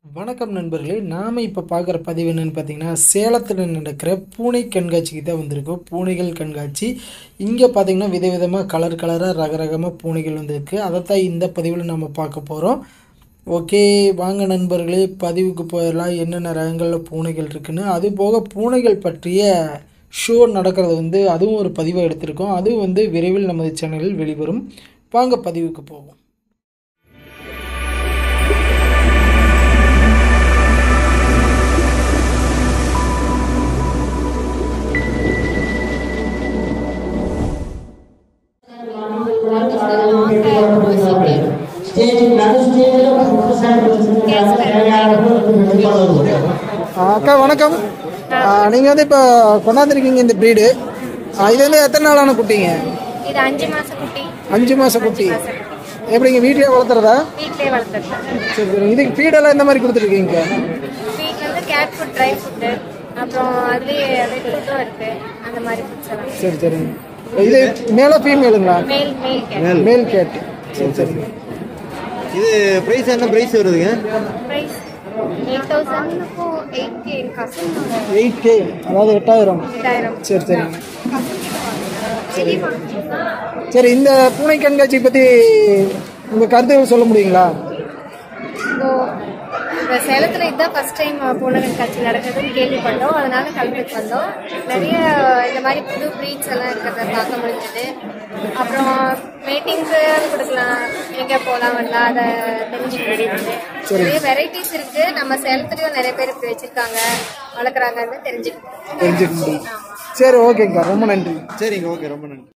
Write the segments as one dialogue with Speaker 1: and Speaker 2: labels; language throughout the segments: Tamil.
Speaker 1: வணக்கம் நண்பர்களே நாம் இப்போ பார்க்குற பதிவு என்னென்னு பார்த்தீங்கன்னா சேலத்தில் நடக்கிற பூனை கண்காட்சிக்கு தான் வந்திருக்கோம் பூனைகள் கண்காட்சி இங்கே பார்த்தீங்கன்னா விதவிதமாக கலர் கலராக ரகரகமாக பூனைகள் வந்திருக்கு அதை தான் இந்த பதிவில் நம்ம பார்க்க போகிறோம் ஓகே வாங்க நண்பர்களே பதிவுக்கு போயிடலாம் என்னென்ன ரகங்களில் பூனைகள் இருக்குன்னு அது போக பூனைகள் பற்றிய ஷோ நடக்கிறது வந்து அதுவும் ஒரு பதிவாக எடுத்திருக்கோம் அதுவும் வந்து விரைவில் நமது சேனலில் வெளிவரும் வாங்க பதிவுக்கு போவோம் அக்கா வணக்கம் நீங்கள் வந்து இப்போ கொண்டாந்துருக்கீங்க இந்த ப்ரீடு இது வந்து எத்தனை நாளான குட்டிங்க
Speaker 2: இது அஞ்சு மாசம் குட்டி
Speaker 1: அஞ்சு மாதம் குட்டி எப்படிங்க வீட்டிலே வளர்த்துறதா
Speaker 2: வீட்லயே வளர்த்துறது
Speaker 1: சரி சரி இதுக்கு ஃபீடெல்லாம் எந்த மாதிரி கொடுத்துருக்கீங்க
Speaker 2: வீட்ல வந்து கேட் ஃபுட் ட்ரை ஃபுட்டு அப்புறம் அதுலயே ரெட் ஃபுட்டும் இருக்கு அந்த மாதிரி ஃபுட்ஸ் எல்லாம்
Speaker 1: சரி சரிங்க இது மேலே ஃபீமேலுங்களா
Speaker 2: மேல் மேல் கேட்
Speaker 1: மேல் கேட்டு சரி சரிங்க
Speaker 3: இது பிரைஸ் என்ன பிரைஸ் வருதுங்க
Speaker 2: ப்ரைஸ் எயிட் தௌசண்ட்க்கும் எயிட் கே காசு
Speaker 1: எயிட் கே அதாவது எட்டாயிரம்
Speaker 2: எட்டாயிரம்
Speaker 1: சரி சரிங்க சரி இந்த பூனை கண்காட்சி பற்றி உங்கள் கருத்துக்கள் சொல்ல முடியுங்களா
Speaker 2: இப்போ இந்த சேலத்துல இதுதான் ஃபர்ஸ்ட் டைம் பூனை கண்காட்சி நடக்குதுன்னு கேள்விப்பட்டோம் அதனால கலந்துட்டு வந்தோம் நிறைய இந்த மாதிரி புது ப்ரீட்ஸ் எல்லாம் இருக்கிறத பார்க்க முடிஞ்சது அப்புறம் மீட்டிங்ஸு கொடுக்கலாம் எங்க போலாம் வரலாம் அதை தெரிஞ்சுக்க முடியுது நிறைய வெரைட்டிஸ் இருக்கு நம்ம சேலத்துலயும் நிறைய பேர் இப்படி வச்சிருக்காங்க வளர்க்குறாங்கன்னு தெரிஞ்சுக்கிட்டோம்
Speaker 1: தெரிஞ்சுக்க முடியும் சரி ஓகேங்கக்கா ரொம்ப நன்றி
Speaker 3: சரிங்க ஓகே ரொம்ப நன்றி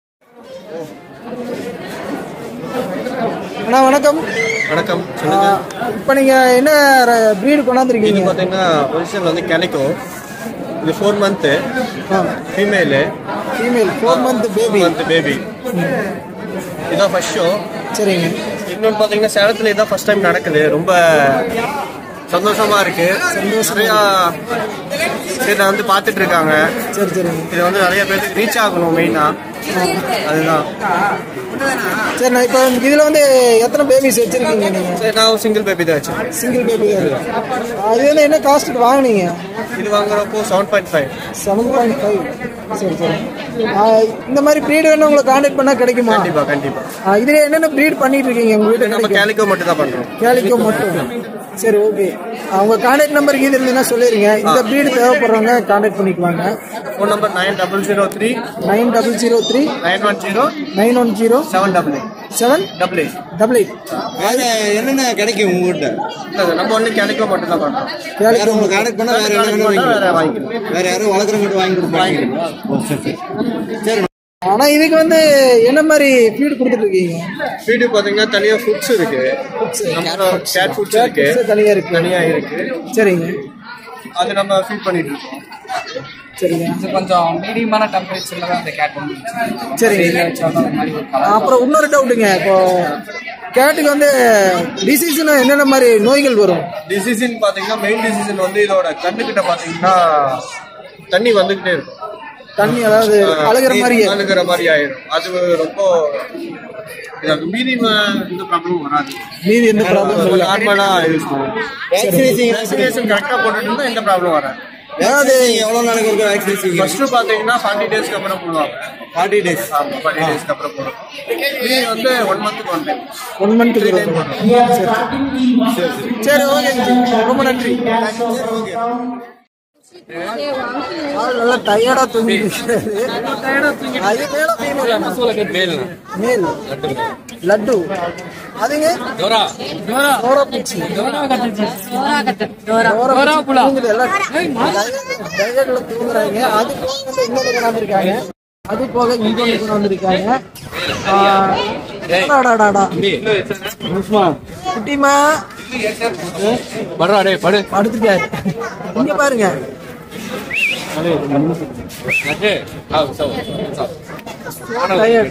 Speaker 1: அண்ணா வணக்கம்
Speaker 3: வணக்கம் சொல்லுங்க
Speaker 1: இப்போ நீங்கள் என்ன ப்ரீடு
Speaker 3: இது
Speaker 1: கொண்டாந்துருக்கீங்க
Speaker 3: பார்த்தீங்கன்னா பொசிஷன் வந்து கெலிக்கோ இது ஃபோர் மந்த்து
Speaker 1: ஆ
Speaker 3: female
Speaker 1: female four month baby
Speaker 3: month baby இதான் ஃபர்ஸ்ட் ஷோ
Speaker 1: சரிங்க
Speaker 3: இன்னொன்று பார்த்தீங்கன்னா சேலத்தில் இதான் ஃபர்ஸ்ட் டைம் நடக்குது ரொம்ப சந்தோஷமா இருக்கு நிறையா பேர் வந்து பார்த்துட்டு இருக்காங்க
Speaker 1: சரி சரிங்க
Speaker 3: இது வந்து நிறைய பேருக்கு ரீச் ஆகணும் மெயினாக அதுதான்
Speaker 1: சரி நான் இப்போ இதில் வந்து எத்தனை பேபிஸ் வச்சுருக்கீங்க நீங்கள்
Speaker 3: சரி நான் சிங்கிள் பேபி தான் வச்சேன்
Speaker 1: சிங்கிள் பேபி தான் இருக்கு. அது வந்து என்ன காஸ்ட்டுக்கு வாங்குனீங்க
Speaker 3: இது வாங்குறப்போ seven point five
Speaker 1: seven point five சரி சரி ஆ, இந்த மாதிரி ப்ரீடு வேணும் உங்களை காண்டாக்ட் பண்ணால் கிடைக்குமா
Speaker 3: கண்டிப்பா கண்டிப்பா
Speaker 1: ஆ, இதுல என்னென்ன ப்ரீட் பண்ணிட்டு இருக்கீங்க உங்க வீட்டு
Speaker 3: நம்ம கேலிக்கோ மட்டும் தான் பண்றோம்
Speaker 1: கேலிக்கோ மட்டும் சரி ஓகே அவங்க காண்டாக்ட் நம்பர் இது இருந்ததுன்னா சொல்லிடுங்க இந்த ப்ரீடு தேவைப்படுறவங்க காண்டாக்ட் பண்ணிக்குவாங்க
Speaker 3: phone number nine double zero three
Speaker 1: nine double zero three
Speaker 3: nine one zero
Speaker 1: nine one zero
Speaker 3: seven double eight
Speaker 1: seven
Speaker 3: double eight
Speaker 1: double eight
Speaker 4: வேற என்னென்ன கிடைக்கும் உங்ககிட்ட
Speaker 3: இல்லை நம்ம ஒன்லி கேலிக்கோ மட்டும் தான் பண்றோம்
Speaker 4: வேற
Speaker 1: கேலிக்கோ
Speaker 4: உங்களை கான்டாக்ட் பண்ணா வேற என்ன வேணும் வாங்கி
Speaker 3: வேற வாங்கிக்கலாம்
Speaker 4: வேற யாரும் வளர்க்குறவங்க வாங்கி கொடுப்பாங்க ஓ, சரி சரி சரி
Speaker 1: ஆனா இதுக்கு வந்து என்ன மாதிரி ஃபீடு கொடுத்துட்டு இருக்கீங்க
Speaker 3: வீடு பாத்தீங்கன்னா தனியா ஃபுட்ஸ் இருக்கு அப்புறம் கேட் ஃபுட்ஸ் இருக்கு
Speaker 1: தனியா இருக்கு
Speaker 3: தனியா இருக்கு
Speaker 1: சரிங்க
Speaker 3: அது நம்ம ஃபீட் பண்ணிட்டு இருக்கோம்
Speaker 1: சரிங்க
Speaker 5: இது கொஞ்சம் மீடியமான டெம்பரேச்சர்ல தான் இந்த கேட் வந்து
Speaker 1: சரிங்க
Speaker 5: வச்சாலும் அந்த மாதிரி ஒரு colour.
Speaker 1: அப்புறம் இன்னொரு டவுட்டுங்க இப்போ கேட்டுக்கு வந்து டிசீஸ்னா என்னென்ன மாதிரி நோய்கள் வரும்
Speaker 3: டிசிஷன் பாத்தீங்கன்னா மெயின் டிசிஷன் வந்து இதோட கண்ணுக்கிட்ட பாத்தீங்கன்னா தண்ணி வந்துகிட்டே இருக்கும்
Speaker 1: தண்ணி அதாவது அழுகிற மாதிரி
Speaker 3: அழுகிற மாதிரி ஆயிடும் அது ரொம்ப இது மீதி எந்த ப்ராப்ளமும் வராது
Speaker 1: மீதி எந்த ப்ராப்ளம் இல்லை
Speaker 3: நார்மலா யூஸ் பண்ணுவோம் வேக்சினேஷன் கரெக்டா போட்டுட்டு எந்த ப்ராப்ளம் வராது
Speaker 4: அதாவது எவ்வளவு நாளைக்கு ஒரு வேக்சினேஷன்
Speaker 3: ஃபர்ஸ்ட் பாத்தீங்கன்னா ஃபார்ட்டி டேஸ்க்கு அப்புறம் போடுவாங்க
Speaker 4: ஃபார்ட்டி டேஸ்
Speaker 3: ஆமா ஃபார்ட்டி டேஸ்க்கு அப்புறம் போடுவோம் இது வந்து ஒன் மந்த்துக்கு ஒன் டைம்
Speaker 1: ஒன் மந்த்துக்கு சரி ஓகே ரொம்ப நன்றி ஆள் நல்லா டயர்டா தூங்கிட்டு அது மேல female ஆ? மேல் லட்டு அதுங்க டோரா பூச்சி டோரா பூச்சி தூங்குது எல்லாம் டயர்ட்ல தூங்குறாங்க அது போக வந்து இன்னொரு கொண்டாந்துருக்காங்க அது போக இன்னொன்று கொண்டாந்துருக்காங்க அடாடாடா. குட்டிமா படுத்துட்டாரு இங்க பாருங்க Tired.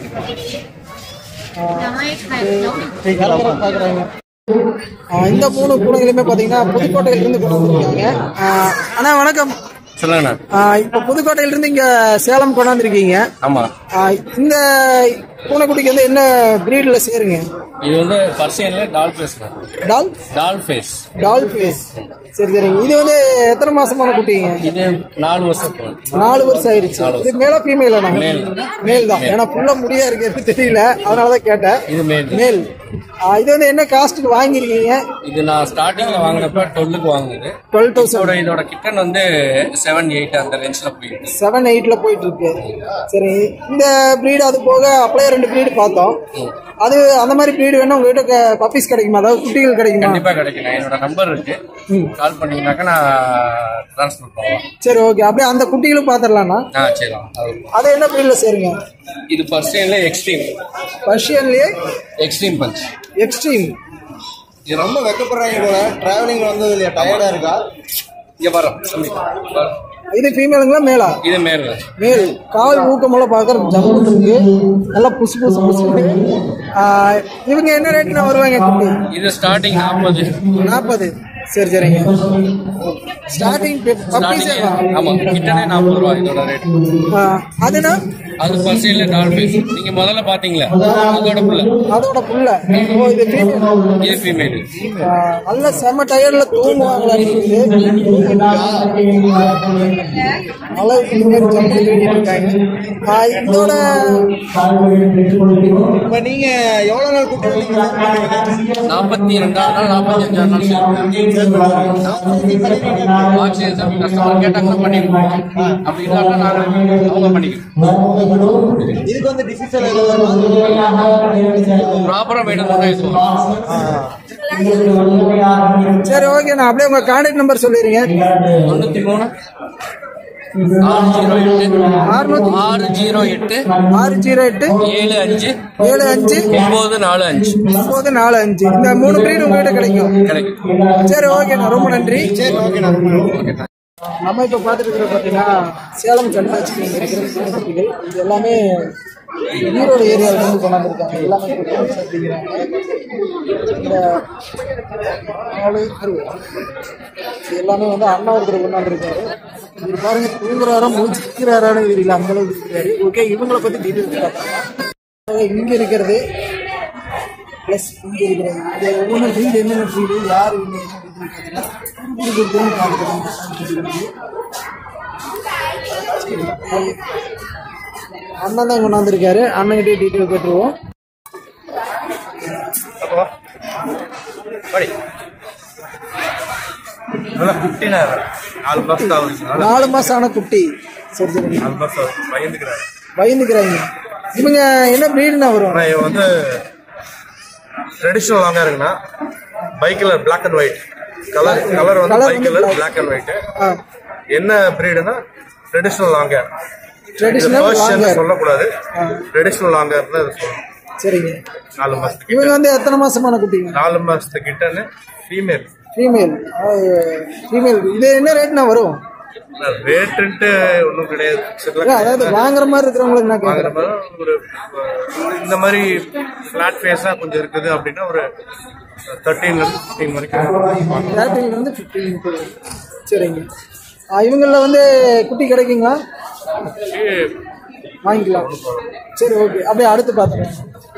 Speaker 1: பாக்குறாங்க இந்த மூணு பூனைகளுமே பாத்தீங்கன்னா புதுக்கோட்டையில இருந்து கொண்டு வந்திருக்காங்க ஆஹ் அண்ணா வணக்கம்
Speaker 3: சொல்லுங்கண்ணா
Speaker 1: ஆஹ் இப்ப புதுக்கோட்டையில இருந்து இங்க சேலம் கொண்டாந்துருக்கீங்க
Speaker 3: ஆமா
Speaker 1: ஆஹ் இந்த பூனைக்குட்டிக்கு வந்து என்ன பிரீட்ல சேருங்க
Speaker 6: இது வந்து பர்சியன்ல doll face
Speaker 1: doll
Speaker 6: doll face
Speaker 1: doll face சரி சரிங்க இது வந்து எத்தனை மாசமான குட்டிங்க
Speaker 6: இது நாலு வருஷம் போகுது.
Speaker 1: நாலு வருஷம் ஆயிருச்சு இது மேல ஃபீமேல
Speaker 6: Male.
Speaker 1: மேல் தான் ஏன்னா ஃபுல்லா முடியா இருக்கிறது தெரியல அதனாலதான் கேட்டேன்
Speaker 6: இது மேல்
Speaker 1: மேல் ஆ, இது வந்து என்ன காஸ்ட்டுக்கு வாங்கிருக்கீங்க
Speaker 6: இது நான் ஸ்டார்டிங்ல வாங்கினப்ப டுவெல்லுக்கு வாங்குனது
Speaker 1: டுவெல் தௌசண்ட்
Speaker 6: இதோட இதோட கிட்டன் வந்து செவன் எயிட் அந்த ரேஞ்ச்ல போயிட்டு
Speaker 1: செவன் எயிட்ல போயிட்டு இருக்கு சரி இந்த ப்ரீடு அது போக அப்படியே ரெண்டு ப்ரீடு பார்த்தோம் அது அந்த மாதிரி ப்ரீடு வேணும் உங்ககிட்ட பப்பீஸ் கிடைக்குமா அதாவது குட்டிகள் கிடைக்குமா
Speaker 6: கண்டிப்பா கிடைக்கும் என்னோட நம்பர் இருக்கு கால் பண்ணீங்கன்னாக்கா நான் ட்ரான்ஸ்ஃபர் பண்ணுவேன்
Speaker 1: சரி ஓகே அப்படியே அந்த குட்டிகளும் பார்த்துடலாம்ண்ணா
Speaker 6: ஆ சரி அது
Speaker 1: அதை என்ன ப்ரீடில் சேருங்க
Speaker 6: இது பர்சியன்ல எக்ஸ்ட்ரீம்
Speaker 1: பர்ஷியன்லயே
Speaker 6: எக்ஸ்ட்ரீம் பஞ்ச்
Speaker 1: எக்ஸ்ட்ரீம்
Speaker 3: இது ரொம்ப வெக்கப்படுறாங்க போல டிராவலிங் வந்தது இல்லையா டயர்டா இருக்கா
Speaker 6: இங்க வரோம்
Speaker 1: இது ஃபீமேலுங்களா மேலா
Speaker 6: இது மேல
Speaker 1: மேல் கால் ஊக்கமெல்லாம் பார்க்கறது ஜம்முன்னு இருக்கு நல்லா புசு புசு புசு இவங்க என்ன ரேட்னா வருவாங்க குட்டி
Speaker 6: இது ஸ்டார்டிங் நாற்பது
Speaker 1: நாற்பது சரி சரிங்க ஸ்டார்டிங் பப்பீஸ்
Speaker 6: ஸ்டார்டிங் ஆமா கிட்டனே நாற்பது ரூபா இதோட ரேட்
Speaker 1: அதுனா
Speaker 6: அது பர்சியன்ல டால் ஃபேஸ் நீங்க முதல்ல பாத்தீங்களா அதோட புள்ள
Speaker 1: அதோட புள்ள ஓ இது female.
Speaker 6: இது ஃபீமேல்
Speaker 1: ஆ, நல்ல செம டயர்ல தூங்குவாங்களா இருக்குது அளவுக்கு இந்த மாதிரி ஜம்ப் தூங்கிட்டு இருக்காங்க ஆ, இதோட
Speaker 3: இப்ப நீங்க எவ்வளவு நாள் குட்டி வளர்த்தீங்க?
Speaker 6: நாற்பத்தி ரெண்டாவது நாள் நாற்பத்தி அஞ்சாவது நாள் ஆக்சிஜன் சார் கஸ்டமர் கேட்டாங்கன்னா பண்ணிடுவோம் அப்படி இல்லாட்டா நாங்கள் அவங்க பண்ணிக்கிறோம்
Speaker 3: இதுக்கு வந்து டிசிஷன் எதுவும்
Speaker 6: ப்ராப்பராக மெயின்டைன் பண்ண
Speaker 1: சரி ஓகே நான் அப்படியே உங்க கான்டாக்ட் நம்பர் சொல்லிடுங்க
Speaker 6: தொண்ணூத்தி மூணு ஆறு ஜீரோ எட்டு ஆறு ஜீரோ எட்டு
Speaker 1: ஆறு ஜீரோ எட்டு
Speaker 6: ஏழு அஞ்சு
Speaker 1: ஏழு அஞ்சு
Speaker 6: ஒன்பது நாலு அஞ்சு
Speaker 1: ஒன்பது நாலு அஞ்சு இந்த மூணு பிரீடு உங்ககிட்ட கிடைக்கும்
Speaker 6: கிடைக்கும்
Speaker 1: சரி ஓகேண்ணா ரொம்ப நன்றி சரி ஓகேண்ணா நம்ம இப்போ பார்த்துட்டு இருக்கிற பார்த்தீங்கன்னா சேலம் கண்காட்சிக்கு இங்கே இருக்கிற பூனைக்குட்டிகள் இது எல்லாமே ஈரோடு ஏரியாவில் இருந்து கொண்டாந்துருக்காங்க எல்லாமே இப்போ புதுசு அப்படிங்கிறாங்க இந்த நாலு அறுபது இது எல்லாமே வந்து அண்ணா ஒருத்தர் கொண்டாந்துருக்காரு இது பாருங்க தூங்குறாரா முடிச்சுக்கிறாரான்னு தெரியல அந்த அளவுக்கு இருக்கிறாரு ஓகே இவங்கள பற்றி டீட்டெயில்ஸ் பார்க்கலாம் இங்கே இருக்கிறது ப்ளஸ் இங்கே இருக்கிறது இது ஒவ்வொரு ஃபீல்டு என்னென்ன ஃபீல்டு யார் இவங்க என்ன டீட்டெயில் பார்த்துக்கலாம் அண்ணன் தான் கொண்டாந்துருக்காரு அண்ணன்கிட்டே டீட்டெயில் கேட்டுருவோம்
Speaker 3: படி நல்லா குட்டினா நாலு மாசம் ஆகுது நல்லா
Speaker 1: நாலு மாசம் ஆன குட்டி சரி சரி
Speaker 3: நாலு மாசம் ஆகுது பயந்துக்கிறாரு
Speaker 1: பயந்துக்கிறாங்க இவங்க என்ன ப்ரீடுனா வரும்
Speaker 3: ஆனா இவன் வந்து ட்ரெடிஷ்னல் லாங்கா இருக்குன்னா bicolour black and white colour colour வந்து
Speaker 1: Colour
Speaker 3: பைக்
Speaker 1: வந்து
Speaker 3: colour
Speaker 1: black.
Speaker 3: Black and white
Speaker 1: ஆ
Speaker 3: என்ன பிரீடுனா ட்ரெடிஷ்னல் லாங்கர்
Speaker 1: ட்ரெடிஷ்னல் லாங்கர்
Speaker 3: சொல்லக்கூடாது ட்ரெடிஷ்னல் லாங்கர் தான் இது சொல்லணும்
Speaker 1: சரிங்க
Speaker 3: நாலு மாசத்துக்கு
Speaker 1: இவங்க வந்து எத்தனை மாசமான குட்டிங்க
Speaker 3: நாலு மாசத்துக்கிட்டன்னு ஃபீமேல்
Speaker 1: ஃபீமேல் ஃபீமேல் இது என்ன ரேட்னா வரும்
Speaker 3: ரேட்டுன்ட்டு ஒன்றும் கிடையாது
Speaker 1: இல்ல, அதாவது வாங்குற மாதிரி இருக்கிறவங்களுக்கு நான்
Speaker 3: வாங்குற
Speaker 1: கேட்குறேன்
Speaker 3: மாதிரி ஒரு அஹ், இந்த மாதிரி ஃபிளாட் ஃபேஸாக கொஞ்சம் இருக்குது அப்படின்னா ஒரு தேர்ட்டீன்ல ஃபிஃப்டீன் வரைக்கும்
Speaker 1: தேர்ட்டின்ல இருந்து ஃபிஃப்டீன் சரிங்க ஆ, இவங்கள வந்து குட்டி கிடைக்குங்களா வாங்கிக்கலாம் சரி ஓகே அப்படியே அடுத்து பார்த்துக்கலாம்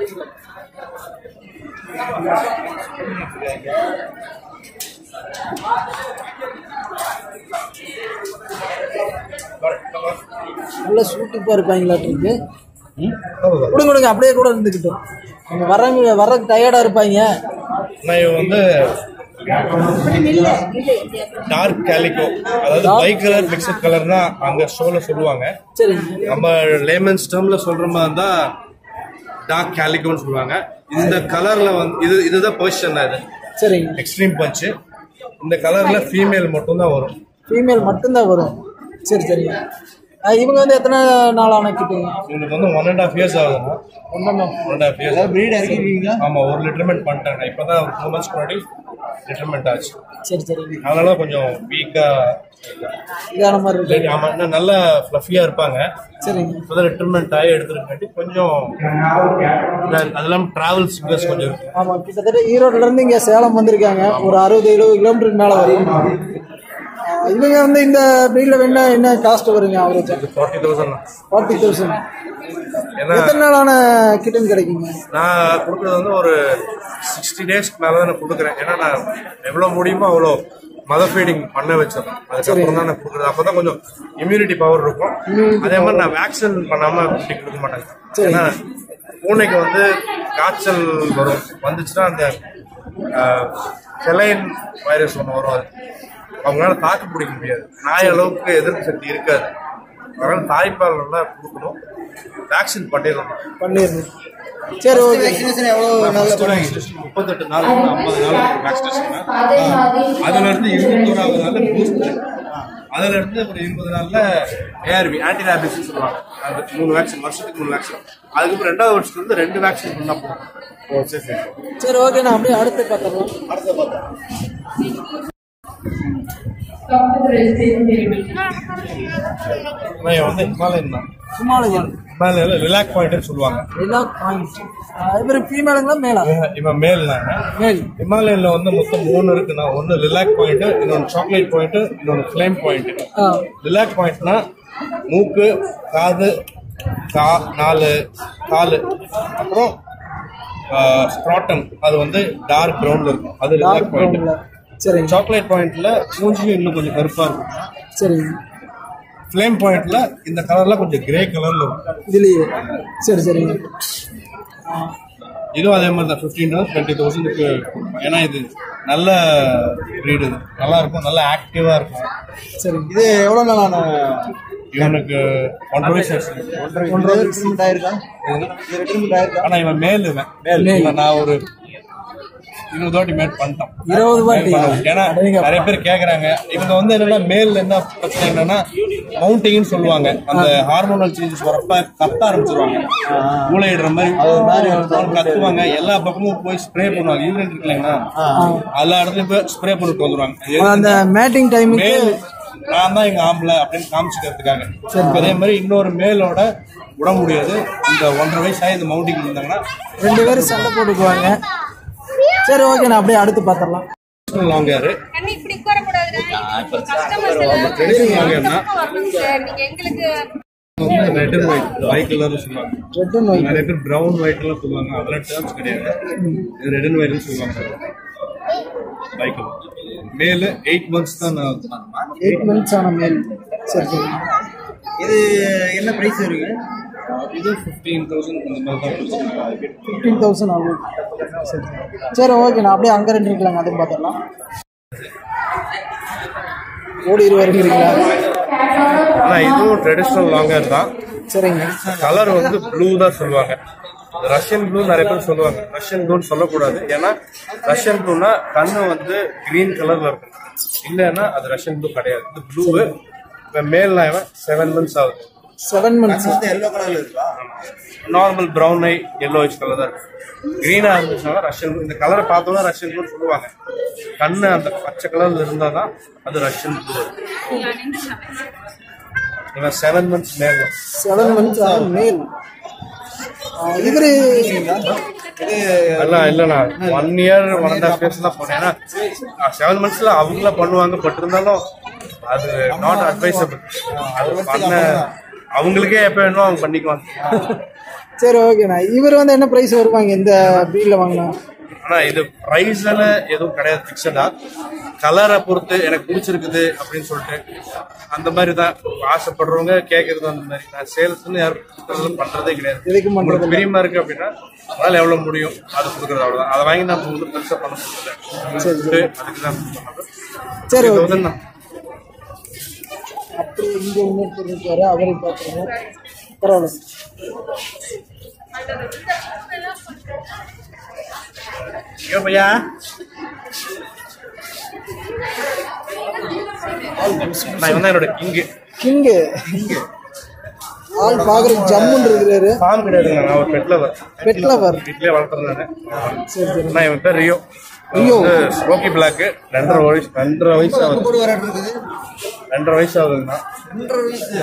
Speaker 1: நல்ல சூட்டிப்பா இருப்பாங்களாட்டு இருக்கு கொடுங்க கொடுங்க அப்படியே கூட இருந்துக்கிட்டோம் அவங்க வர்றவங்க வர்றதுக்கு டயர்டா இருப்பாங்க
Speaker 3: நான் இவன் வந்து டார்க் கேலிகோ அதாவது பைக் கலர் மிக்சட் கலர்னா அங்க ஷோல சொல்லுவாங்க
Speaker 1: சரி
Speaker 3: நம்ம லேமன்ஸ் டேர்ம்ல சொல்ற மாதிரி தான் டார்க் கேலிகோன்னு சொல்லுவாங்க இந்த கலர்ல வந்து இது இதுதான் பொசிஷன் தான் இது
Speaker 1: சரிங்க
Speaker 3: எக்ஸ்ட்ரீம் பஞ்ச் இந்த கலர்ல ஃபீமேல் மட்டும் தான் வரும்
Speaker 1: ஃபீமேல் மட்டும்தான் வரும் சரி சரிங்க ஆ, இவங்க வந்து எத்தனை நாள் ஆன கிட்டுங்க
Speaker 3: இவனுக்கு வந்து ஒன் அண்ட் ஹாஃப் இயர்ஸ் ஆகுதுன்னா
Speaker 1: ஒன்றும்
Speaker 3: one and half years breed இறக்கிருக்கீங்க ஆமா ஒரு லிட்டர்மெண்ட் பண்ணிட்டேன் நான் இப்பதான் ஒரு டூ மந்த்ஸ் முன்னாடி லிட்டர்மெண்ட் ஆச்சு
Speaker 1: சரி சரிங்க
Speaker 3: அதனால கொஞ்சம் வீக்கா
Speaker 1: இதான மாதிரி இருக்கு
Speaker 3: ஆமா இன்னும் நல்லா ஃப்ளஃபியா இருப்பாங்க
Speaker 1: சரிங்க
Speaker 3: இப்பதான் ரிட்டர்மெண்ட் ஆகி எடுத்துருக்காட்டி கொஞ்சம் அதெல்லாம் டிராவல் சிக்னஸ் கொஞ்சம் இருக்கு
Speaker 1: ஆமா கிட்டத்தட்ட ஈரோட்ல இருந்து இங்க சேலம் வந்திருக்காங்க ஒரு அறுபது எழுபது கிலோமீட்டருக்கு மேல வரும் ஆ, இவங்க வந்து இந்த ப்ரீடில் வேணா என்ன காஸ்ட் வருங்க average
Speaker 7: forty thousand
Speaker 1: forty thousand
Speaker 7: ஏன்னா
Speaker 1: எத்தனை நாளான கிட்டன் கிடைக்குங்க
Speaker 7: நான் கொடுக்குறது வந்து ஒரு சிக்ஸ்டி டேஸ்க்கு மேலே தான் நான் கொடுக்குறேன் ஏன்னா நான் எவ்வளோ முடியுமோ அவ்வளோ மதர் ஃபீடிங் பண்ண வச்சிடறேன் அதுக்கப்புறம் தான் நான் கொடுக்குறது அப்போ தான் கொஞ்சம் இம்யூனிட்டி பவர் இருக்கும் அதே மாதிரி நான் வேக்சின் பண்ணாமல் குட்டி கொடுக்க மாட்டேங்க ஏன்னா பூனைக்கு வந்து காய்ச்சல் வரும் வந்துச்சுன்னா அந்த செலைன் வைரஸ் ஒன்று வரும் அது அவங்களால தாக்கு பிடிக்க முடியாது நாய் அளவுக்கு எதிர்ப்பு சக்தி இருக்காது அதனால தாய்ப்பால் நல்லா கொடுக்கணும் வேக்சின் பண்ணிடணும்
Speaker 1: பண்ணிடணும் சரி ஓகே
Speaker 7: முப்பத்தெட்டு நாள் ஐம்பது நாள் வேக்சினேஷன் அதுல இருந்து இருபத்தோராவது நாள்ல பூஸ்ட் அதுல இருந்து ஒரு இருபது நாள்ல ஏஆர்வி ஆன்டி ரேபிஸ் சொல்லுவாங்க அது மூணு வேக்சின் வருஷத்துக்கு மூணு வேக்சின் அதுக்கப்புறம் ரெண்டாவது வருஷத்துல இருந்து ரெண்டு வேக்சின் பண்ணா போதும் ஓ சரி சரி
Speaker 1: சரி ஓகே நான் அப்படியே அடுத்து பார்த்துடலாம்
Speaker 7: நான் வந்து ஹிமாலயன் தான்
Speaker 1: ஹிமாலயன்
Speaker 7: ஹிமாலயில ரிலாக் பாயிண்ட்னு சொல்லுவாங்க
Speaker 1: ரிலாக் பாயிண்ட் இவர் ஃபீமேலுங்களா மேலா
Speaker 7: இவன் மேல்னாங்க
Speaker 1: மேல்
Speaker 7: ஹிமாலயன்ல வந்து மொத்தம் மூணு இருக்குன்னா ஒன்னு ரிலாக் பாயிண்ட் இன்னொன்னு சாக்லேட் பாயிண்ட் இன்னொன்னு ஃபிளேம் பாயிண்ட்
Speaker 1: ஆ
Speaker 7: ரிலாக் பாயிண்ட்னா மூக்கு காது கா நாலு காலு அப்புறம் ஸ்ப்ராட்டம் அது வந்து டார்க் ப்ரௌன்ல இருக்கும் அது ரிலாக்
Speaker 1: டார்க்
Speaker 7: பாயிண்ட்
Speaker 1: ப்ரௌன்ல சரிங்க
Speaker 7: சாக்லேட் பாயிண்ட்ல மூஞ்சியும் இன்னும் கொஞ்சம் கருப்பா இருக்கும்
Speaker 1: சரிங்க
Speaker 7: ஃப்ளேம் பாயிண்ட்ல இந்த கலர்ல கொஞ்சம் கிரே கலர்ல இருக்கும்
Speaker 1: இதுலயே சரி சரிங்க
Speaker 7: இதுவும் அதே மாதிரி தான் ஃபிஃப்டீன் தௌசண்ட் டுவெண்ட்டி தௌசண்ட்க்கு ஏன்னா இது நல்ல breed இது நல்லா இருக்கும் நல்லா ஆக்டிவா இருக்கும்
Speaker 1: சரிங்க
Speaker 4: இது எவ்வளவு நாளான
Speaker 7: இவனுக்கு ஒன்றரை வயசு ஆச்சு.
Speaker 4: ஒன்றரை ரிட்ரீட்மெண்ட் ஆயிருக்கா இது ரிட்ரீட்மெண்ட் ஆயிருக்கா
Speaker 7: ஆனா இவன் மேல் இவன் மேல் நான் ஒரு இருபது வாட்டி மேட் பண்ணிட்டோம்
Speaker 1: இருபது வாட்டி
Speaker 7: ஏன்னா நிறைய பேர் கேக்குறாங்க இவங்க வந்து என்னன்னா மேல் என்ன பிரச்சனை என்னன்னா மவுண்டிங்னு சொல்லுவாங்க அந்த ஹார்மோனல் சேஞ்சஸ் வரப்ப கத்த ஆரம்பிச்சிருவாங்க மூளையிடுற மாதிரி அவங்க கத்துவாங்க எல்லா பக்கமும் போய் ஸ்ப்ரே பண்ணுவாங்க யூரின் இருக்கு இல்லைங்களா எல்லா இடத்துலயும் போய் ஸ்ப்ரே பண்ணிட்டு வந்துருவாங்க
Speaker 1: அந்த மேட்டிங் டைமுக்கு
Speaker 7: மேல் நான் தான் எங்க ஆம்பளை அப்படின்னு காமிச்சுக்கிறதுக்காக அதே மாதிரி இன்னொரு மேலோட விட முடியாது இந்த ஒன்றரை வயசாகி இந்த மவுண்டிங் இருந்தாங்கன்னா
Speaker 1: ரெண்டு பேரும் சண்டை போட்டுக்குவாங்க சரி ஓகே நான் அப்படியே அடுத்து பார்த்துடலாம்
Speaker 7: லாங் ஹேர்
Speaker 2: கண்ணு இப்படி வரக்கூடாதுடா கஸ்டமர்ஸ்
Speaker 7: ட்ரெடிஷனல் லாங் ஹேர்னா
Speaker 2: வரணும் சார் நீங்க எங்களுக்கு
Speaker 7: red and white white colour சொல்லுவாங்க
Speaker 1: ரெட் அண்ட் ஒயிட்
Speaker 7: நிறைய பேர் பிரவுன் ஒயிட் எல்லாம் சொல்லுவாங்க அதெல்லாம் டேர்ம்ஸ் கிடையாது இது ரெட் அண்ட் ஒயிட்னு சொல்லுவாங்க பைக் மேலு எயிட் மந்த்ஸ் தான் நான்
Speaker 1: எயிட் மந்த்ஸ் ஆன மேல் சரி சரி
Speaker 4: இது என்ன பிரைஸ் இருக்கு
Speaker 7: இது ஃபிஃப்டீன் தௌசண்ட் அந்த மாதிரி தான் கொடுத்துருக்காங்க
Speaker 1: ஃபிஃப்டீன் தௌசண்ட் ஆகும் சரி சரி ஓகே நான் அப்படியே அங்கே ரெண்டு இருக்கலாங்க அதுவும் பார்த்துடலாம் ஓடி வருகிறீங்களா
Speaker 7: ஆனா இதுவும் ட்ரெடிஷனல் லாங் ஹேர் தான்
Speaker 1: சரிங்க
Speaker 7: கலர் வந்து ப்ளூ தான் சொல்லுவாங்க ரஷ்யன் ப்ளூ நிறைய பேர் சொல்லுவாங்க ரஷ்யன் ப்ளூன்னு சொல்லக்கூடாது ஏன்னா ரஷ்யன் ப்ளூனா கண்ணு வந்து கிரீன் கலர்ல இருக்கும் இல்லைன்னா அது ரஷ்யன் ப்ளூ கிடையாது இது ப்ளூ இப்போ மேல் இவன் செவன் மந்த்ஸ் ஆகுது
Speaker 1: செவன் மந்த்ஸ்
Speaker 4: எல்லோ கலர்ல இருக்கா
Speaker 7: normal brown eye yellowish colour தான் இருக்கும் கிரீனா இருந்துச்சுன்னா ரஷ்யன் blue. இந்த கலரை பார்த்தோம்னா ரஷ்யன் ப்ளூ சொல்லுவாங்க கண்ணு அந்த பச்சை கலர்ல இருந்தா தான் அது ரஷ்யன் ப்ளூ இவன் செவன் மந்த்ஸ் மேல்
Speaker 1: செவன் மந்த்ஸ் ஆன மேல் இவரு
Speaker 7: எல்லாம் இல்லைண்ணா one year one and half years தான் போனேன் ஏன்னா செவன் மந்த்ஸ்ல அவங்கள பண்ணுவாங்க பட் இருந்தாலும் அது நாட் அட்வைசபிள் அது பண்ண அவங்களுக்கே எப்போ வேணுமோ அவங்க பண்ணிக்குவாங்க
Speaker 1: சரி ஓகேண்ணா இவர் வந்து என்ன ப்ரைஸ் வருவாங்க இந்த ப்ரீடில் வாங்கினா
Speaker 7: ஆனா இது ப்ரைஸ்ல எதுவும் கிடையாது ஃபிக்ஸடா கலரை பொறுத்து எனக்கு பிடிச்சிருக்குது அப்படின்னு சொல்லிட்டு அந்த மாதிரி தான் ஆசைப்படுறவங்க கேட்கறது அந்த மாதிரி நான் சேல்ஸ்னு யாரும் பண்றதே கிடையாது
Speaker 1: எதுக்கும் பண்றது
Speaker 7: உங்களுக்கு பிரியமா இருக்கு அப்படின்னா அதனால எவ்வளவு முடியும் அது கொடுக்குறது அவ்வளவுதான் அதை வாங்கி நான் வந்து பெருசா பண்ண முடியல அதுக்கு தான் பண்ணது
Speaker 1: சரி ஓகே
Speaker 7: தௌசண்ட் தான்
Speaker 1: அப்படி இங்கே இன்னொருத்தர் இருக்காரு அவரை பார்த்துருங்க பரவாயில்ல
Speaker 7: ஐயோ பையா நான் இவன் தான் என்னோட கிங்கு
Speaker 1: கிங்கு ஆள் பார்க்குறதுக்கு ஜம்முன்னு இருக்கிறாரு
Speaker 7: ஃபார்ம் கிடையாதுங்க நான் ஒரு பெட் லவர்
Speaker 1: பெட் லவர்
Speaker 7: வீட்லயே வளர்த்துறேன்
Speaker 1: சரி சரி
Speaker 7: நான் இவன் பேர் ரியோ ரியோ ஸ்மோக்கி பிளாக் ரெண்டரை வயசு ரெண்டரை வயசு ஆகுது
Speaker 4: போடு வர இருக்குது
Speaker 7: ரெண்டரை வயசு ஆகுதுங்கண்ணா
Speaker 4: ரெண்டரை வயசு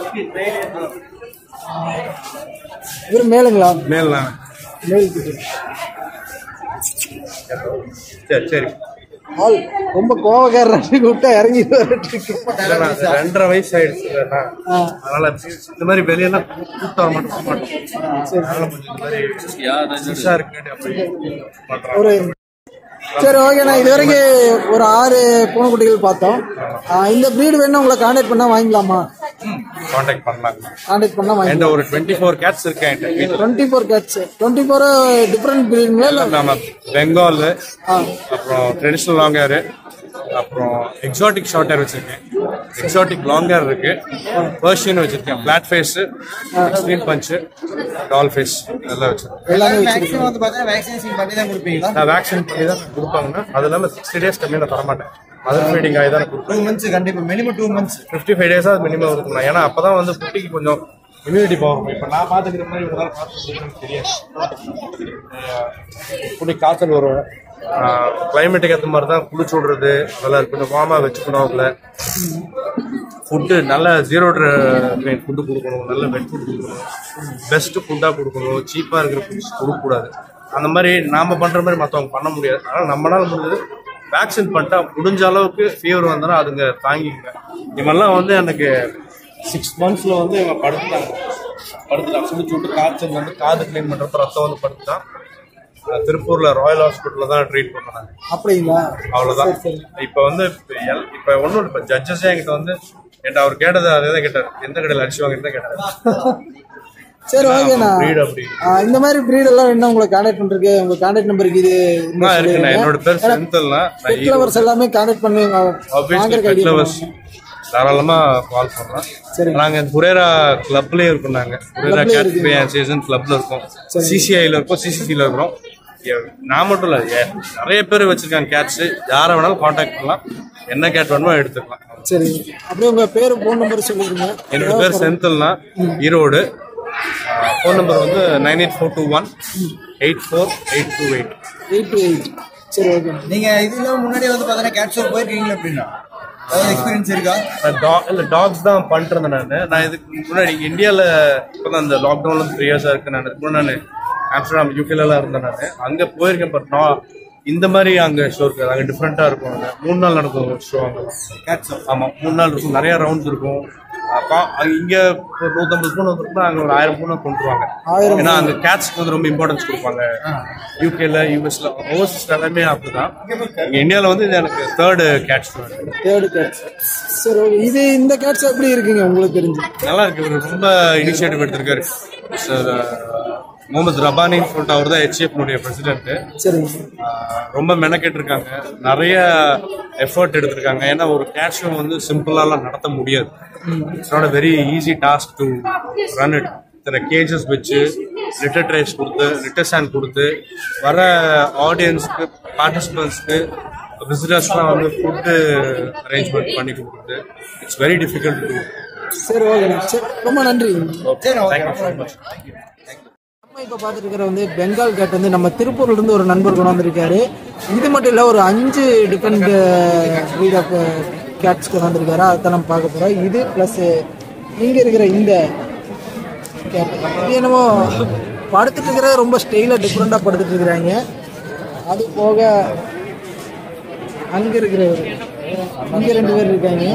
Speaker 1: இவர் மேலுங்களா
Speaker 7: மேல் நான்
Speaker 1: மேல் கிட்ட
Speaker 7: சரி சரி
Speaker 1: ஆள் ரொம்ப கோவக்காரர் கூப்பிட்டா இறங்கி வரட்டுருக்கு
Speaker 7: இல்லைண்ணா, அது ரெண்டரை வயசு ஆயிடுச்சு இல்லைண்ணா? அதனால இந்த மாதிரி வெளியெல்லாம் கூப்பிட்டு வர மட்டும் போக மாட்டோம் அதனால கொஞ்சம் இந்த மாதிரி புதுசா இருக்குன்னு அப்படி பண்றாங்க
Speaker 1: ஒரு சரி ஓகேண்ணா இது வரைக்கும் ஒரு ஆறு பூனைக்குட்டிகள் பார்த்தோம் ஆ, இந்த ப்ரீடு வேணும் உங்களை காண்டாக்ட் பண்ணால் வாங்கிக்கலாமா
Speaker 7: காண்டாக்ட் பண்ணலாங்க
Speaker 1: காண்டாக்ட் பண்ணால் வாங்கி
Speaker 7: என்கிட்ட ஒரு டுவெண்ட்டி ஃபோர் கேட்ஸ் இருக்கு என்கிட்ட வீட்டுல.
Speaker 1: Twenty four cats twenty four different ப்ரீடுங்களா இல்லை
Speaker 7: நம்ம பெங்கால்
Speaker 1: ஆ
Speaker 7: அப்புறம் ட்ரெடிஷ்னல் லாங் ஹேர் அப்புறம் எக்ஸாட்டிக் ஷார்ட் ஹேர் வச்சிருக்கேன் எக்ஸாட்டிக் லாங் ஹேர் இருக்கு பர்ஷியன் வச்சிருக்கேன் flat face screen punch doll face இதெல்லாம் வச்சிருக்கேன்
Speaker 1: எல்லாமே வச்சிருக்கீங்க
Speaker 8: வந்து பார்த்தீங்கன்னா வேக்சினேஷன் பண்ணி தான் கொடுப்பீங்களா
Speaker 7: நான் வேக்சின் பண்ணி தான் கொடுப்பாங்கன்னா அது இல்லாமல் சிக்ஸ்டி டேஸ் கம்மி நான் தரமாட்டேன் மதர் ஃபீடிங் ஆகி தான் கொடுப்பேன்
Speaker 8: டூ மந்த்ஸ் கண்டிப்பா minimum two months
Speaker 7: fifty five டேஸாக மினிமம் இருக்கணும் ஏன்னா அப்பதான் வந்து குட்டிக்கு கொஞ்சம் இம்யூனிட்டி பவர் இருக்கும் இப்போ நான் பார்த்துக்கிற மாதிரி உங்களால் பார்த்து எனக்கு தெரியாது அஹ் குட்டி காய்ச்சல் வரும் கிளைமேட்டுக்கு ஏற்ற மாதிரி தான் குளிச்சு விடுறது நல்லா கொஞ்சம் வார்மாக வச்சுக்கணும் அவங்கள ஃபுட்டு நல்ல ஜீரோ ட்ரெயின் ஃபுட்டு கொடுக்கணும் நல்ல வெட் ஃபுட் கொடுக்கணும் பெஸ்ட் ஃபுட்டாக கொடுக்கணும் சீப்பாக இருக்கிற ஃபுட்ஸ் கொடுக்கக்கூடாது அந்த மாதிரி நாம பண்ற மாதிரி மற்றவங்க பண்ண முடியாது அதனால் நம்மளால முடிஞ்சது வேக்சின் பண்ணிட்டா முடிஞ்ச அளவுக்கு ஃபீவர் வந்தாலும் அதுங்க தாங்கிக்குங்க இவெல்லாம் வந்து எனக்கு சிக்ஸ் மந்த்ஸில் வந்து இவன் படுத்துட்டாங்க படுத்துட்டான் குளிச்சு விட்டு காய்ச்சல் வந்து காது க்ளீன் பண்ணுறப்ப ரத்தம் வந்து படுத்துட்டான் அஹ் திருப்பூர்ல ராயல் ஹாஸ்பிட்டல்ல தான் ட்ரீட் பண்ணாங்க
Speaker 1: அப்படிங்களா
Speaker 7: அவ்வளவுதான் இப்ப வந்து இப்ப எல்- இப்ப ஒண்ணும் இப்ப ஜட்ஜஸே என்கிட்ட வந்து என்கிட்ட அவர் கேட்டது அதே தான் கேட்டார் எந்த கடையில் அடிச்சு வாங்கிட்டு தான் கேட்டார்
Speaker 1: சரி ஓகேண்ணா
Speaker 7: breed அப்படி
Speaker 1: ஆ, இந்த மாதிரி breed எல்லாம் வேணும் உங்களை காண்டாக்ட் பண்றதுக்கு உங்க காண்டாக்ட் நம்பருக்கு இது
Speaker 7: ஆ, இருக்குண்ணா என்னோட பேர் செந்தில்னா
Speaker 1: பெட் லவர்ஸ் எல்லாமே காண்டாக்ட் பண்ணி
Speaker 7: ஆப்வியஸ்லி
Speaker 1: வாங்குறதுக்கு
Speaker 7: பெட்
Speaker 1: ஐடியா
Speaker 7: லவர்ஸ் தாராளமா கால் பண்றோம் நாங்க புரேரா கிளப்லயே இருக்கோம் நாங்க புரேரா கேட் சீசன் கிளப்ல இருக்கோம் சிசிஐல இருக்கோம் சிசிசில இருக்கிறோம் எ- நான் மட்டும் இல்ல எ- நிறைய பேர் வச்சிருக்காங்க கேட்ஸ் யாரை வேணாலும் காண்டாக்ட் பண்ணலாம் என்ன கேட் வேணுமோ எடுத்துக்கலாம்
Speaker 1: சரி அப்படியே உங்க பேர் ஃபோன் நம்பர் சொல்லிருங்க
Speaker 7: என்னோட பேர் செந்தில்னா ஈரோடு ஃபோன் நம்பர் வந்து nine eight four two one eight four eight two eight
Speaker 1: eight two eight சரி ஓகே
Speaker 8: நீங்க இது இல்லாம முன்னாடி வந்து பாத்தீங்கன்னா கேட் ஷோ போயிருக்கீங்களா அப்படின்னா அதாவது எக்ஸ்பீரியன்ஸ் இருக்கா
Speaker 7: டாக் இல்ல டாக்ஸ் தான் பண்ணிட்டு இருந்தேன் நான் நான் இதுக்கு முன்னாடி இங்க இந்தியால இப்பதான் இந்த லாக்டவுன்ல இருந்து த்ரீ இயர்ஸா இருக்கு நான் இதுக்கு முன்னாடி நான் ஆம்ஸ்டர்டாம் யூகேல எல்லாம் இருந்தேன் நான் அங்க போயிருக்கேன் பட் நான் இந்த மாதிரி அங்க ஷோ இருக்கு அங்க டிஃப்ரெண்டா இருக்கும் அங்க மூணு நாள் நடக்கும் ஷோ அங்க
Speaker 8: கேட் ஷோ
Speaker 7: ஆமா மூணு நாள் இருக்கும் நிறைய ரவுண்ட்ஸ் இருக்கும் அஹ் கா- அங்க இங்க ஒரு நூத்தம்பது பூனை வந்துருக்குன்னா அங்க ஒரு ஆயிரம் பூனை கொண்டுருவாங்க
Speaker 1: ஆயிரம்
Speaker 7: ஏன்னா அங்க கேட்ஸ்க்கு வந்து ரொம்ப இம்பார்ட்டன்ஸ் கொடுப்பாங்க யூகேல யூஎஸ்ல ஓவர்சீஸ் எல்லாமே அப்படிதான் இங்க இந்தியால வந்து இது எனக்கு third cat show
Speaker 1: third cats சரி ஓகே இது இந்த கேட்ஸ் எப்படி இருக்குங்க உங்களுக்கு தெரிஞ்சு
Speaker 7: நல்லா இருக்கு இவர் ரொம்ப இனிஷியேட்டிவ் எடுத்திருக்காரு சார் முகமது ரபானின்னு சொல்லிட்டு அவர் தான் ஹெச்எஃப்னுடைய பிரசிடென்ட்
Speaker 1: சரிங்க
Speaker 7: ரொம்ப மெனக்கெட்டு இருக்காங்க நிறைய எஃபர்ட் எடுத்திருக்காங்க ஏன்னா ஒரு கேட் ஷோ வந்து சிம்பிளாலாம் நடத்த முடியாது it's not a very easy task to run it இத்தனை கேஜஸ் வச்சு லிட்டர் ட்ரைஸ் கொடுத்து லிட்டர் ஸ்டாண்ட் கொடுத்து வர ஆடியன்ஸ்க்கு பார்ட்டிசிபென்ட்ஸ்க்கு விசிட்டர்ஸ்லாம் வந்து ஃபுட்டு அரேஞ்ச்மெண்ட் பண்ணி கொடுக்குறது இட்ஸ் வெரி டிஃபிகல்ட் டு
Speaker 1: சரி ஓகேண்ணா சரி ரொம்ப நன்றி
Speaker 8: சரி ஓகே
Speaker 7: தேங்க்யூ ஸோ மச்
Speaker 1: நம்ம இப்போ பார்த்துட்டு இருக்கிற வந்து பெங்கால் கேட் வந்து நம்ம திருப்பூர்ல இருந்து ஒரு நண்பர் கொண்டு வந்திருக்காரு இது மட்டும் இல்லை ஒரு அஞ்சு டிஃப்ரெண்ட் ப்ரீட் ஆஃப் கேட்ஸ் கொண்டு வந்திருக்காரு அதை நம்ம பார்க்க போகிறோம் இது ப்ளஸ் இங்கே இருக்கிற இந்த கேட் இது என்னமோ படுத்துட்டு இருக்கிற ரொம்ப ஸ்டைலாக டிஃப்ரெண்ட்டாக படுத்துட்டு இருக்கிறாங்க அது போக அங்கே இருக்கிறவர் இங்கே ரெண்டு பேர் இருக்காங்க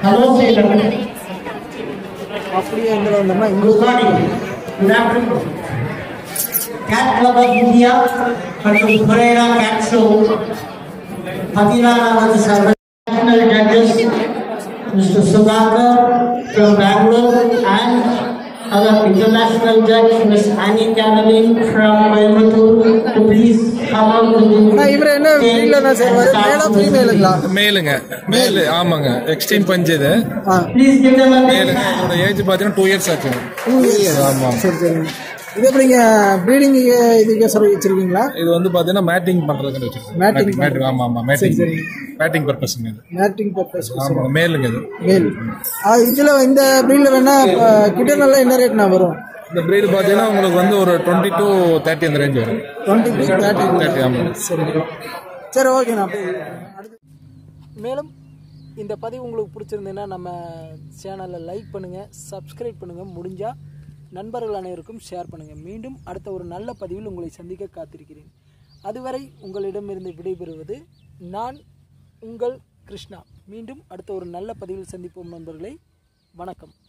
Speaker 1: அப்படியே இங்கே வந்தோம்னா இங்கே
Speaker 9: Good afternoon. Cat Club of India for the Pereira Cat Show. Patinana was the national judges, Mr. Sudhakar from Bangalore and our international judge, Ms. Annie Canaline from Coimbatore to please come out to the
Speaker 1: ஆனா இவர் என்ன வீட்டில் என்ன செய்வாரு மேலா ஃபீமேலுங்களா
Speaker 10: மேலுங்க மேலு ஆமாங்க எக்ஸ்ட்ரீம் பஞ்ச் இது
Speaker 1: ஆ
Speaker 9: Please give them a
Speaker 10: மேலுங்க இதோட ஏஜ் பார்த்தீங்கன்னா டூ இயர்ஸ் ஆச்சுங்க
Speaker 1: டூ இயர்ஸ் சரி சரிங்க இது எப்படிங்க ப்ரீடிங் இதுக்கு சொல்லி வச்சிருக்கீங்களா
Speaker 10: இது வந்து பார்த்தீங்கன்னா மேட்டிங் பண்ணுறதுக்கு வச்சிருக்கோம்
Speaker 1: Matting
Speaker 10: மேட்டிங் மேட்டிங் ஆமாம் ஆமாம் மேட்டிங்
Speaker 1: சரி.
Speaker 10: மேட்டிங் பர்பஸுங்க இது
Speaker 1: மேட்டிங் பர்பஸ்
Speaker 10: ஆமாங்க மேலுங்க இது
Speaker 1: மேல் ஆ இதில் இந்த ப்ரீடில் வேணா கிட்ட நல்லா என்ன ரேட்னா வரும்
Speaker 10: இந்த பிரீடு பார்த்தீங்கன்னா உங்களுக்கு வந்து ஒரு டுவெண்ட்டி டு தேர்ட்டி அந்த ரேஞ்ச் வரும்
Speaker 1: டுவெண்ட்டி டூ தேர்ட்டி
Speaker 10: தேர்ட்டி ஆமாம்
Speaker 1: சரி சரி ஓகேண்ணா அப்படியே அடுத்து மேலும் இந்த பதிவு உங்களுக்கு பிடிச்சிருந்ததுன்னா நம்ம சேனலை லைக் பண்ணுங்கள் சப்ஸ்கிரைப் பண்ணுங்கள் முடிஞ்சால் நண்பர்கள் அனைவருக்கும் ஷேர் பண்ணுங்கள் மீண்டும் அடுத்த ஒரு நல்ல பதிவில் உங்களை சந்திக்க காத்திருக்கிறேன் அதுவரை உங்களிடமிருந்து விடைபெறுவது நான் உங்கள் கிருஷ்ணா மீண்டும் அடுத்த ஒரு நல்ல பதிவில் சந்திப்போம் நண்பர்களே வணக்கம்